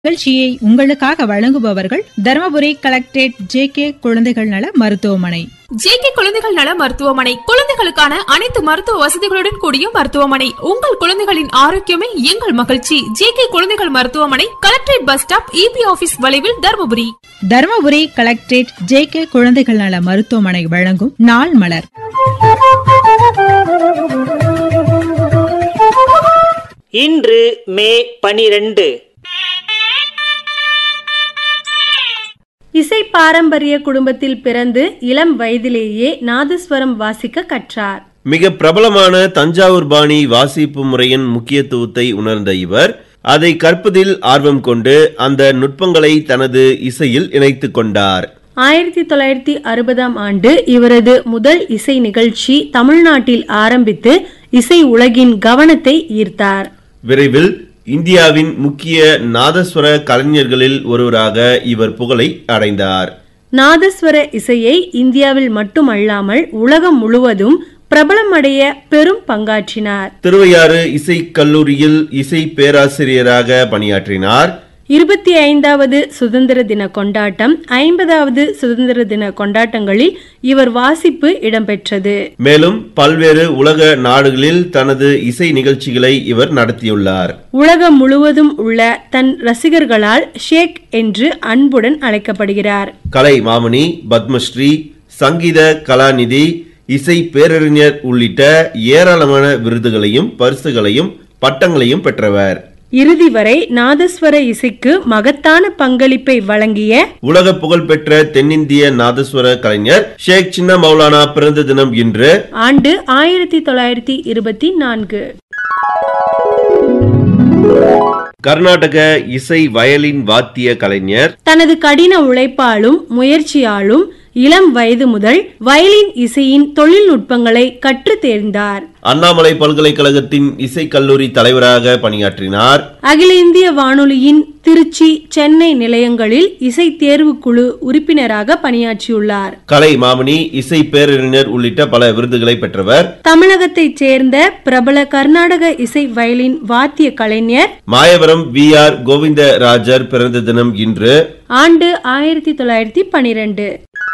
நிகழ்ச்சியை உங்களுக்காக வழங்குபவர்கள் தருமபுரி கலெக்டரேட் ஜே கே குழந்தைகள் நல மருத்துவமனை ஜேகே குழந்தைகள் நல மருத்துவமனை குழந்தைகளுக்கான அனைத்து மருத்துவ வசதிகளுடன் கூடிய மருத்துவமனை உங்கள் குழந்தைகளின் ஆரோக்கியமே எங்கள் மகிழ்ச்சி ஜேகே குழந்தைகள் மருத்துவமனை collectorate bus stop EB office வளைவில் Dharmapuri Dharmapuri collectorate J K குழந்தைகள் நல மருத்துவமனை வழங்கும் நாள் மலர் இன்று மே பனிரெண்டு இசை பாரம்பரிய குடும்பத்தில் பிறந்து இளம் வயதிலேயே நாதஸ்வரம் வாசிக்க கற்றார் மிக பிரபலமான தஞ்சாவூர் பாணி வாசிப்பு முறையின் முக்கியத்துவத்தை உணர்ந்த இவர் அதை கற்பதில் ஆர்வம் கொண்டு அந்த நுட்பங்களை தனது இசையில் இணைத்துக் கொண்டார் ஆயிரத்தி தொள்ளாயிரத்தி அறுபதாம் ஆண்டு இவரது முதல் இசை நிகழ்ச்சி தமிழ்நாட்டில் ஆரம்பித்து இசை உலகின் கவனத்தை ஈர்த்தார் விரைவில் இந்தியாவின் முக்கிய நாதஸ்வர கலைஞர்களில் ஒருவராக இவர் புகழை அடைந்தார் நாதஸ்வர இசையை இந்தியாவில் மட்டுமல்லாமல் உலகம் முழுவதும் பிரபலமடைய பெரும் பங்காற்றினார் திருவையாறு இசைக் கல்லூரியில் இசை பேராசிரியராக பணியாற்றினார் இருபத்தி ஐந்தாவது சுதந்திர தின கொண்டாட்டம் ஐம்பதாவது சுதந்திர தின கொண்டாட்டங்களில் இவர் வாசிப்பு இடம்பெற்றது மேலும் பல்வேறு உலக நாடுகளில் தனது இசை நிகழ்ச்சிகளை இவர் நடத்தியுள்ளார் உலகம் முழுவதும் உள்ள தன் ரசிகர்களால் ஷேக் என்று அன்புடன் அழைக்கப்படுகிறார் கலை மாமணி பத்மஸ்ரீ சங்கீத கலாநிதி இசை பேரறிஞர் உள்ளிட்ட ஏராளமான விருதுகளையும் பரிசுகளையும் பட்டங்களையும் பெற்றவர் இறுதி வரை நாதஸ்வர இசைக்கு மகத்தான பங்களிப்பை வழங்கிய உலக புகழ்பெற்ற தென்னிந்திய நாதஸ்வர கலைஞர் ஷேக் சின்ன மௌலானா பிறந்த தினம் இன்று ஆண்டு ஆயிரத்தி தொள்ளாயிரத்தி இருபத்தி நான்கு கர்நாடக இசை வயலின் வாத்திய கலைஞர் தனது கடின உழைப்பாலும் முயற்சியாலும் இளம் வயது முதல் வயலின் இசையின் தொழில்நுட்பங்களை கற்றுத் தேர்ந்தார் அண்ணாமலை பல்கலைக்கழகத்தின் இசை கல்லூரி தலைவராக பணியாற்றினார் அகில இந்திய வானொலியின் திருச்சி சென்னை நிலையங்களில் இசை தேர்வுக்குழு உறுப்பினராக பணியாற்றியுள்ளார் கலை மாமணி இசை பேரறிஞர் உள்ளிட்ட பல விருதுகளை பெற்றவர் தமிழகத்தைச் சேர்ந்த பிரபல கர்நாடக இசை வயலின் வாத்திய கலைஞர் மாயவரம் வி ஆர் கோவிந்தராஜர் பிறந்த தினம் இன்று ஆண்டு ஆயிரத்தி தொள்ளாயிரத்தி பனிரெண்டு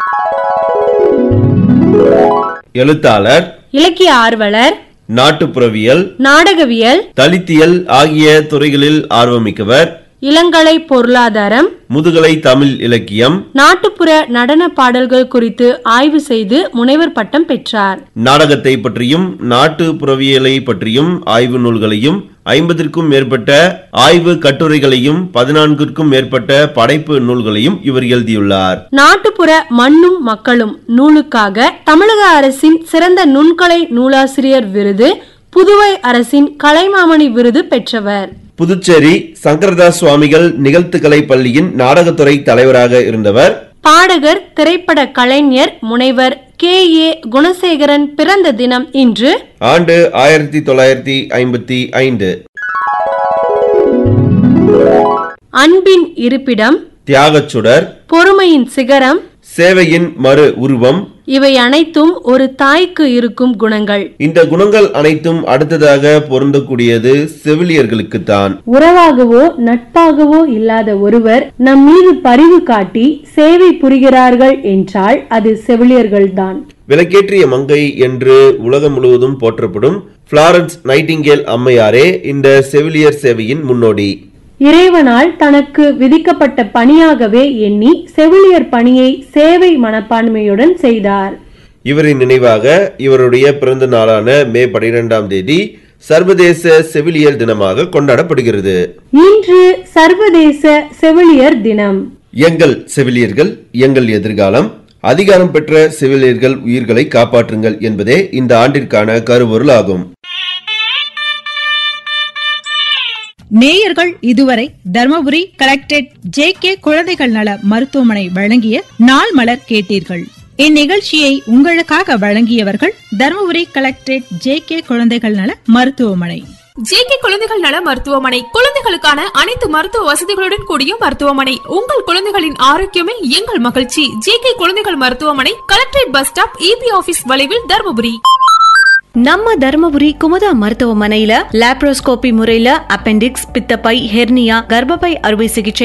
எழுத்தாளர் இலக்கிய ஆர்வலர் நாட்டுப்புறவியல் நாடகவியல் தலித்தியல் ஆகிய துறைகளில் ஆர்வமிக்கவர் இளங்கலை பொருளாதாரம் முதுகலை தமிழ் இலக்கியம் நாட்டுப்புற நடன பாடல்கள் குறித்து ஆய்வு செய்து முனைவர் பட்டம் பெற்றார் நாடகத்தை பற்றியும் நாட்டுப்புறவியலை பற்றியும் ஆய்வு நூல்களையும் ஐம்பதிற்கும் மேற்பட்ட ஆய்வு கட்டுரைகளையும் பதினான்கிற்கும் மேற்பட்ட படைப்பு நூல்களையும் இவர் எழுதியுள்ளார் நாட்டுப்புற மண்ணும் மக்களும் நூலுக்காக தமிழக அரசின் சிறந்த நுண்கலை நூலாசிரியர் விருது புதுவை அரசின் கலைமாமணி விருது பெற்றவர் புதுச்சேரி சங்கரதாஸ் சுவாமிகள் நிகழ்த்துக்கலை பள்ளியின் நாடகத்துறை தலைவராக இருந்தவர் பாடகர் திரைப்பட கலைஞர் முனைவர் கே ஏ குணசேகரன் பிறந்த தினம் இன்று ஆண்டு ஆயிரத்தி தொள்ளாயிரத்தி ஐம்பத்தி ஐந்து அன்பின் இருப்பிடம் தியாகச்சுடர் பொறுமையின் சிகரம் சேவையின் மறு உருவம் இவை அனைத்தும் ஒரு தாய்க்கு இருக்கும் குணங்கள் இந்த குணங்கள் அனைத்தும் அடுத்ததாக பொருந்தக்கூடியது செவிலியர்களுக்குத்தான் உறவாகவோ நட்பாகவோ இல்லாத ஒருவர் நம் மீது பரிவு காட்டி சேவை புரிகிறார்கள் என்றால் அது செவிலியர்கள்தான் விளக்கேற்றிய மங்கை என்று உலகம் முழுவதும் போற்றப்படும் பிளாரன்ஸ் நைட்டிங்கேல் அம்மையாரே இந்த செவிலியர் சேவையின் முன்னோடி இறைவனால் தனக்கு விதிக்கப்பட்ட பணியாகவே எண்ணி செவிலியர் பணியை சேவை மனப்பான்மையுடன் செய்தார் இவரின் நினைவாக இவருடைய பிறந்த நாளான மே பனிரெண்டாம் தேதி சர்வதேச செவிலியர் தினமாக கொண்டாடப்படுகிறது இன்று சர்வதேச செவிலியர் தினம் எங்கள் செவிலியர்கள் எங்கள் எதிர்காலம் அதிகாரம் பெற்ற செவிலியர்கள் உயிர்களை காப்பாற்றுங்கள் என்பதே இந்த ஆண்டிற்கான கருவொருள் நேயர்கள் இதுவரை தருமபுரி கலெக்டரேட் ஜே கே குழந்தைகள் நல மருத்துவமனை வழங்கிய நாள் மலர் கேட்டீர்கள் இந்நிகழ்ச்சியை உங்களுக்காக வழங்கியவர்கள் தருமபுரி கலெக்டரேட் ஜே கே குழந்தைகள் நல மருத்துவமனை ஜேகே குழந்தைகள் நல மருத்துவமனை குழந்தைகளுக்கான அனைத்து மருத்துவ வசதிகளுடன் கூடிய மருத்துவமனை உங்கள் குழந்தைகளின் ஆரோக்கியமே எங்கள் மகிழ்ச்சி ஜேகே குழந்தைகள் மருத்துவமனை collectorate bus stop EB office வளைவில் தருமபுரி நம்ம தருமபுரி குமுதா மருத்துவமனையில லாப்ரோஸ்கோபி முறையில அப்பெண்டிக்ஸ் பித்தப்பை ஹெர்னியா கர்ப்பப்பை அறுவை சிகிச்சை